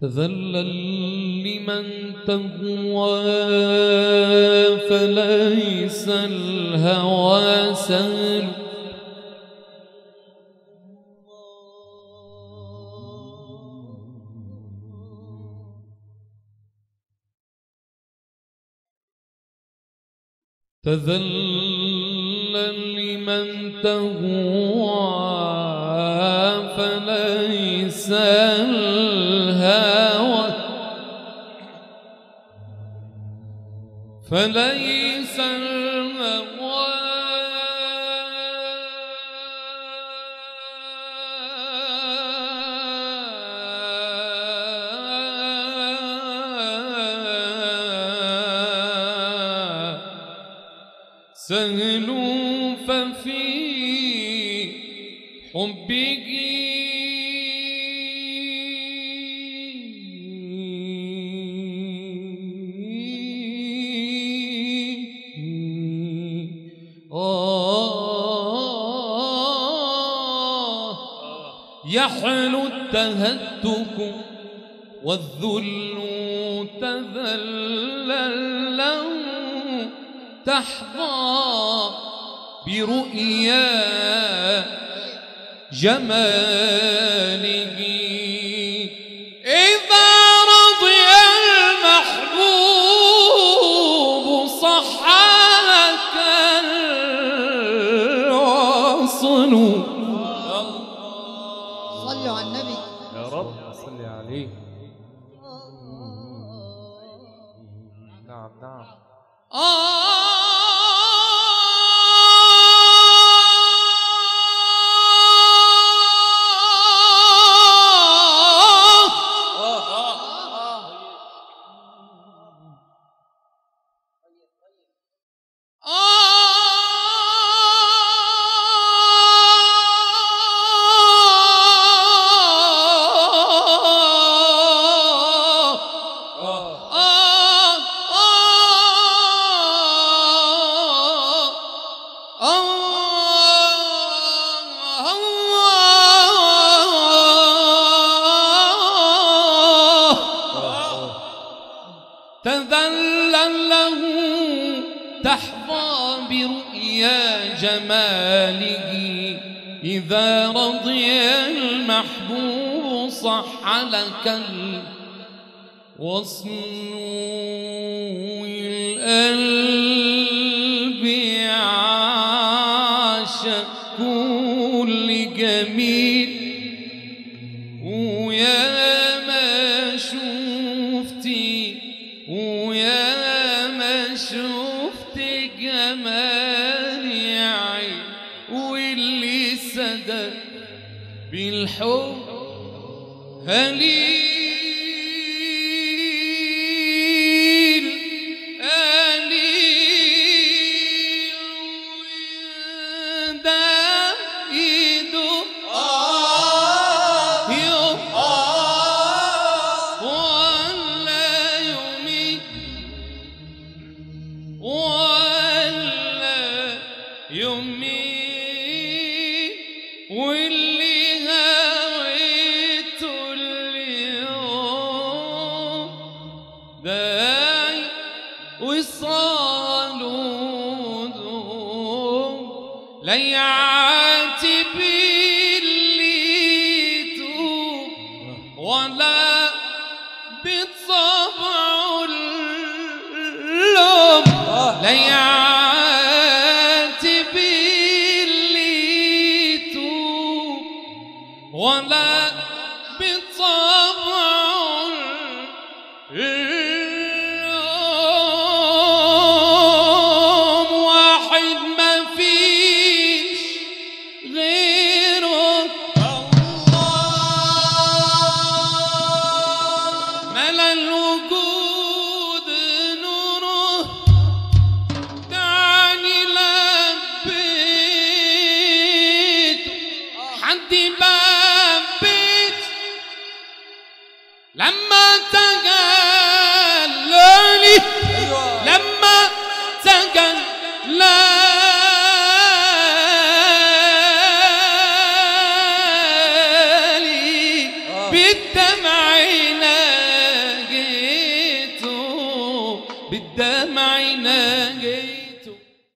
تذلل لمن تهوى فليس الهوى سهل تذلل لمن تهوى فليس الهوى فليس الهوى سهل ففي حبك آه يحلو التهتك والذل تذلل له تحظى برؤيا جماله إذا رضي المحبوب صحاك الوصل صلوا على النبي يا رب صل عليه نعم نعم تذلل له تحظى برؤيا جماله إذا رضي المحبوب صح لك الوصل القلب عاشق كل جميل ويا ما شفتي ويا ما شفت جمال عين واللي سدى بالحب هليل هليل ده ايده يوم ولا يومي ولا يومي واللي هويته اليوم داي وصالوا دوم لا يعاتب اللي توب ولا بطبع اللوم لا يعاتب اللي توب ولا بطبع اللوم واحد ما فيش غيره ملا الوجود نوره دعني لبيت حد باب بيت لما تجلى لما تجلى بالدمع بالدمع ناجي